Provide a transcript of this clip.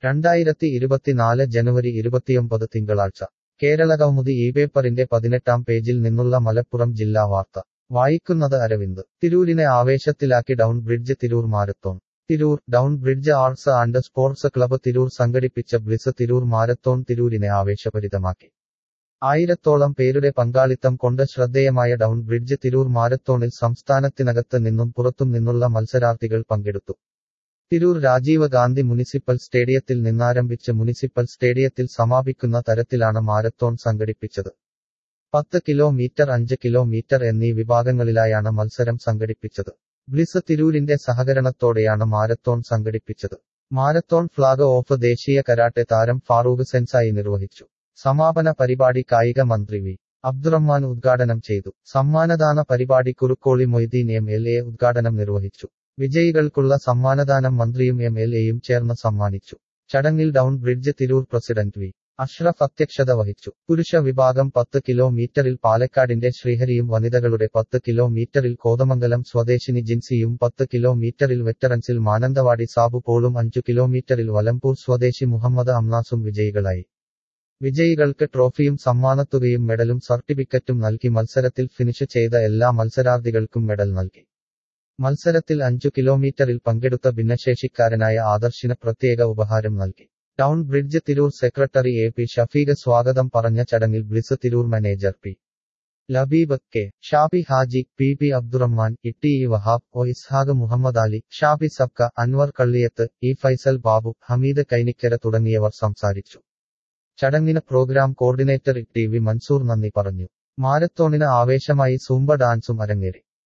രണ്ടായിരത്തി ഇരുപത്തിനാല് ജനുവരി ഇരുപത്തിയൊമ്പത് തിങ്കളാഴ്ച കേരളകൗമുദി ഈ പേപ്പറിന്റെ പതിനെട്ടാം പേജിൽ നിന്നുള്ള മലപ്പുറം ജില്ലാ വാർത്ത വായിക്കുന്നത് അരവിന്ദ് തിരൂരിനെ ആവേശത്തിലാക്കി down bridge Tirur marathon Tirur down bridge arts and sports club Tirur സംഘടിപ്പിച്ച ബ്ലിസ് തിരൂർ മാരത്തോൺ തിരൂരിനെ ആവേശഭരിതമാക്കി ആയിരത്തോളം പേരുടെ പങ്കാളിത്തം കൊണ്ട് ശ്രദ്ധേയമായ ഡൗൺ ബ്രിഡ്ജ് തിരൂർ മാരത്തോണിൽ സംസ്ഥാനത്തിനകത്ത് നിന്നും പുറത്തും നിന്നുള്ള മത്സരാർത്ഥികൾ പങ്കെടുത്തു തിരൂർ രാജീവ് ഗാന്ധി മുനിസിപ്പൽ സ്റ്റേഡിയത്തിൽ നിന്നാരംഭിച്ച് മുനിസിപ്പൽ സ്റ്റേഡിയത്തിൽ സമാപിക്കുന്ന തരത്തിലാണ് മാരത്തോൺ സംഘടിപ്പിച്ചത് പത്ത് കിലോമീറ്റർ അഞ്ച് കിലോമീറ്റർ എന്നീ വിഭാഗങ്ങളിലായാണ് മത്സരം സംഘടിപ്പിച്ചത് ബ്ലിസ് തിരൂരിന്റെ സഹകരണത്തോടെയാണ് മാരത്തോൺ സംഘടിപ്പിച്ചത് മാരത്തോൺ ഫ്ളാഗ് ഓഫ് ദേശീയ കരാട്ടെ താരം ഫാറൂഖ് സെൻസായി നിർവഹിച്ചു സമാപന പരിപാടി കായിക മന്ത്രി വി അബ്ദുറഹ്മാൻ ഉദ്ഘാടനം ചെയ്തു സമ്മാനദാന പരിപാടി Kurukkoli Moideen M L A ഉദ്ഘാടനം നിർവഹിച്ചു വിജയികൾക്കുള്ള സമ്മാനദാനം മന്ത്രിയും എം എൽ എയും ചേർന്ന് സമ്മാനിച്ചു ചടങ്ങിൽ down bridge Tirur president V Ashraf അധ്യക്ഷത വഹിച്ചു പുരുഷ വിഭാഗം പത്ത് കിലോമീറ്ററിൽ പാലക്കാടിന്റെ ശ്രീഹരിയും വനിതകളുടെ പത്ത് കിലോമീറ്ററിൽ കോതമംഗലം സ്വദേശിനി ജിൻസിയും പത്ത് കിലോമീറ്ററിൽ വെറ്ററൻസിൽ മാനന്തവാടി സാബു പോളും അഞ്ചു കിലോമീറ്ററിൽ വലമ്പൂർ സ്വദേശി മുഹമ്മദ് അംനാസും വിജയികളായി വിജയികൾക്ക് ട്രോഫിയും സമ്മാനത്തുകയും മെഡലും സർട്ടിഫിക്കറ്റും നൽകി മത്സരത്തിൽ ഫിനിഷ് ചെയ്ത എല്ലാ മത്സരാർത്ഥികൾക്കും മെഡൽ നൽകി മത്സരത്തിൽ അഞ്ചു കിലോമീറ്ററിൽ പങ്കെടുത്ത ഭിന്നശേഷിക്കാരനായ ആദർശിന് പ്രത്യേക ഉപഹാരം നൽകി town bridge Tirur secretary A P Shafeeq സ്വാഗതം പറഞ്ഞ ചടങ്ങിൽ Bliss Tirur manager P Labeeb K Shabi Haji P P Abdurahman Itty E Wahab O Ishaq Muhammad Ali Shabi Sabka Anwar Kalliyath E Faisal Babu Hameed Kainikkara തുടങ്ങിയവർ സംസാരിച്ചു ചടങ്ങിന് programme coordinator T V Mansoor നന്ദി പറഞ്ഞു മാരത്തോണിന് ആവേശമായി സൂംബ ഡാൻസും അരങ്ങേറി